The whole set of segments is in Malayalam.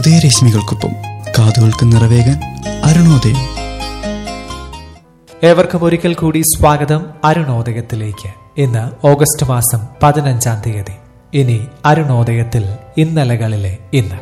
ഉദയരശ്മികൾക്കൊപ്പം കാതുകൾക്ക് നിറവേകാൻ അരുണോദയം ഏവർക്കും ഒരിക്കൽ കൂടി സ്വാഗതം അരുണോദയത്തിലേക്ക് ഇന്ന് ഓഗസ്റ്റ് മാസം പതിനഞ്ചാം തീയതി ഇനി അരുണോദയത്തിൽ ഇന്നലകളിലെ ഇന്ന്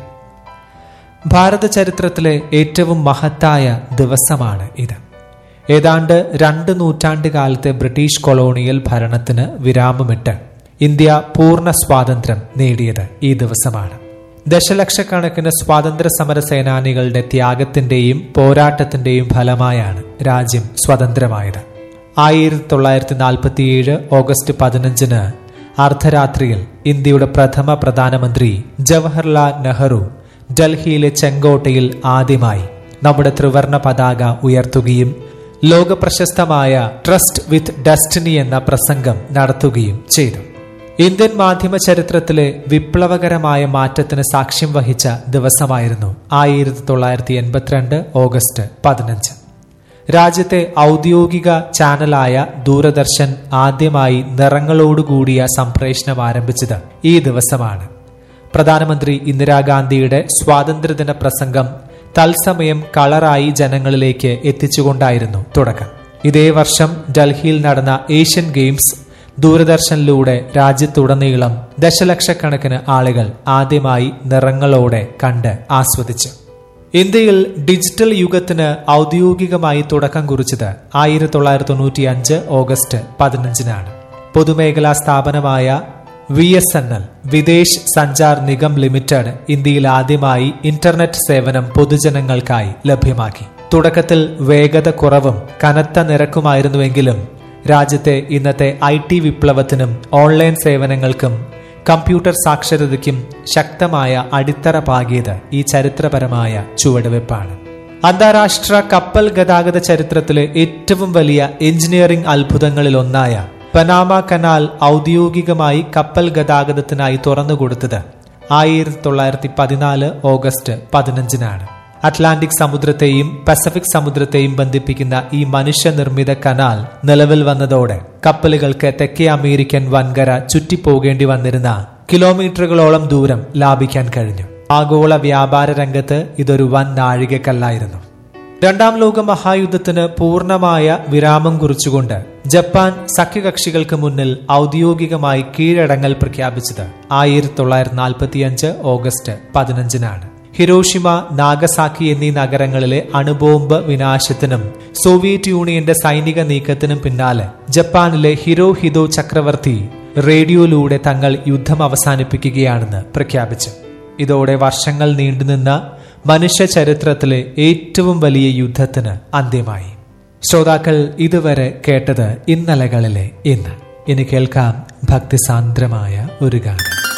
ഭാരത ചരിത്രത്തിലെ ഏറ്റവും മഹത്തായ ദിവസമാണ് ഇത് ഏതാണ്ട് രണ്ട് നൂറ്റാണ്ട് കാലത്തെ ബ്രിട്ടീഷ് കൊളോണിയൽ ഭരണത്തിന് വിരാമമിട്ട് ഇന്ത്യ പൂർണ്ണ സ്വാതന്ത്ര്യം നേടിയത് ഈ ദിവസമാണ് ദശലക്ഷക്കണക്കിന് സ്വാതന്ത്ര്യ സമര സേനാനികളുടെ ത്യാഗത്തിന്റെയും പോരാട്ടത്തിന്റെയും ഫലമായാണ് രാജ്യം സ്വതന്ത്രമായത് ആയിരത്തി തൊള്ളായിരത്തി നാൽപ്പത്തിയേഴ് ഓഗസ്റ്റ് പതിനഞ്ചിന് അർദ്ധരാത്രിയിൽ ഇന്ത്യയുടെ പ്രഥമ പ്രധാനമന്ത്രി ജവഹർലാൽ നെഹ്റു ഡൽഹിയിലെ ചെങ്കോട്ടയിൽ ആദ്യമായി നമ്മുടെ ത്രിവർണ പതാക ഉയർത്തുകയും ലോകപ്രശസ്തമായ ട്രസ്റ്റ് വിത്ത് ഡെസ്റ്റിനി എന്ന പ്രസംഗം നടത്തുകയും ചെയ്തു ഇന്ത്യൻ മാധ്യമ ചരിത്രത്തിലെ വിപ്ലവകരമായ മാറ്റത്തിന് സാക്ഷ്യം വഹിച്ച ദിവസമായിരുന്നു ആയിരത്തി തൊള്ളായിരത്തി എൺപത്തിരണ്ട് ഓഗസ്റ്റ് പതിനഞ്ച് രാജ്യത്തെ ഔദ്യോഗിക ചാനലായ ദൂരദർശൻ ആദ്യമായി നിറങ്ങളോടുകൂടിയ സംപ്രേഷണം ആരംഭിച്ചത് ഈ ദിവസമാണ് പ്രധാനമന്ത്രി ഇന്ദിരാഗാന്ധിയുടെ സ്വാതന്ത്ര്യദിന പ്രസംഗം തത്സമയം കളറായി ജനങ്ങളിലേക്ക് എത്തിച്ചുകൊണ്ടായിരുന്നു തുടക്കം ഇതേ വർഷം ഡൽഹിയിൽ നടന്ന ഏഷ്യൻ ഗെയിംസ് ദൂരദർശനിലൂടെ രാജ്യത്തുടനീളം ദശലക്ഷക്കണക്കിന് ആളുകൾ ആദ്യമായി നിറങ്ങളോടെ കണ്ട് ആസ്വദിച്ചു ഇന്ത്യയിൽ ഡിജിറ്റൽ യുഗത്തിന് ഔദ്യോഗികമായി തുടക്കം കുറിച്ചത് ആയിരത്തി തൊള്ളായിരത്തി തൊണ്ണൂറ്റി അഞ്ച് ഓഗസ്റ്റ് പതിനഞ്ചിനാണ് പൊതുമേഖലാ സ്ഥാപനമായ V S N L Videsh Sanchar Nigam Limited ഇന്ത്യയിൽ ആദ്യമായി ഇന്റർനെറ്റ് സേവനം പൊതുജനങ്ങൾക്കായി ലഭ്യമാക്കി തുടക്കത്തിൽ വേഗത കുറവും കനത്ത നിരക്കുമായിരുന്നുവെങ്കിലും രാജ്യത്തെ ഇന്നത്തെ ഐ ടി വിപ്ലവത്തിനും ഓൺലൈൻ സേവനങ്ങൾക്കും കമ്പ്യൂട്ടർ സാക്ഷരതയ്ക്കും ശക്തമായ അടിത്തറ പാകിയത് ഈ ചരിത്രപരമായ ചുവടുവെപ്പാണ് അന്താരാഷ്ട്ര കപ്പൽ ഗതാഗത ചരിത്രത്തിലെ ഏറ്റവും വലിയ എഞ്ചിനീയറിംഗ് അത്ഭുതങ്ങളിലൊന്നായ പനാമ കനാൽ ഔദ്യോഗികമായി കപ്പൽ ഗതാഗതത്തിനായി തുറന്നുകൊടുത്തത് ആയിരത്തി തൊള്ളായിരത്തി പതിനാല് ഓഗസ്റ്റ് പതിനഞ്ചിനാണ് അറ്റ്ലാന്റിക് സമുദ്രത്തെയും പസഫിക് സമുദ്രത്തെയും ബന്ധിപ്പിക്കുന്ന ഈ മനുഷ്യനിർമ്മിത കനാൽ നിലവിൽ വന്നതോടെ കപ്പലുകൾക്ക് തെക്കേ അമേരിക്കൻ വൻകര ചുറ്റിപ്പോകേണ്ടി വന്നിരുന്ന കിലോമീറ്ററുകളോളം ദൂരം ലാഭിക്കാൻ കഴിഞ്ഞു ആഗോള വ്യാപാര രംഗത്ത് ഇതൊരു വൻ നാഴികക്കല്ലായിരുന്നു രണ്ടാം ലോക മഹായുദ്ധത്തിന് പൂർണ്ണമായ വിരാമം കുറിച്ചുകൊണ്ട് ജപ്പാൻ സഖ്യകക്ഷികൾക്ക് മുന്നിൽ ഔദ്യോഗികമായി കീഴടങ്ങൽ പ്രഖ്യാപിച്ചത് ആയിരത്തി തൊള്ളായിരത്തി നാൽപ്പത്തിയഞ്ച് ഓഗസ്റ്റ് പതിനഞ്ചിനാണ് ഹിരോഷിമ നാഗസാക്കി എന്നീ നഗരങ്ങളിലെ അണുബോംബ് വിനാശത്തിനും സോവിയറ്റ് യൂണിയന്റെ സൈനിക നീക്കത്തിനും പിന്നാലെ ജപ്പാനിലെ ഹിരോ ഹിദോ ചക്രവർത്തി റേഡിയോയിലൂടെ തങ്ങൾ യുദ്ധം അവസാനിപ്പിക്കുകയാണെന്ന് പ്രഖ്യാപിച്ചു ഇതോടെ വർഷങ്ങൾ നീണ്ടുനിന്ന മനുഷ്യ ചരിത്രത്തിലെ ഏറ്റവും വലിയ യുദ്ധത്തിന് അന്ത്യമായി ശ്രോതാക്കൾ ഇതുവരെ കേട്ടത് ഇന്നലകളിലെ ഇന്ന് ഇനി കേൾക്കാം ഭക്തിസാന്ദ്രമായ ഒരു ഗാനം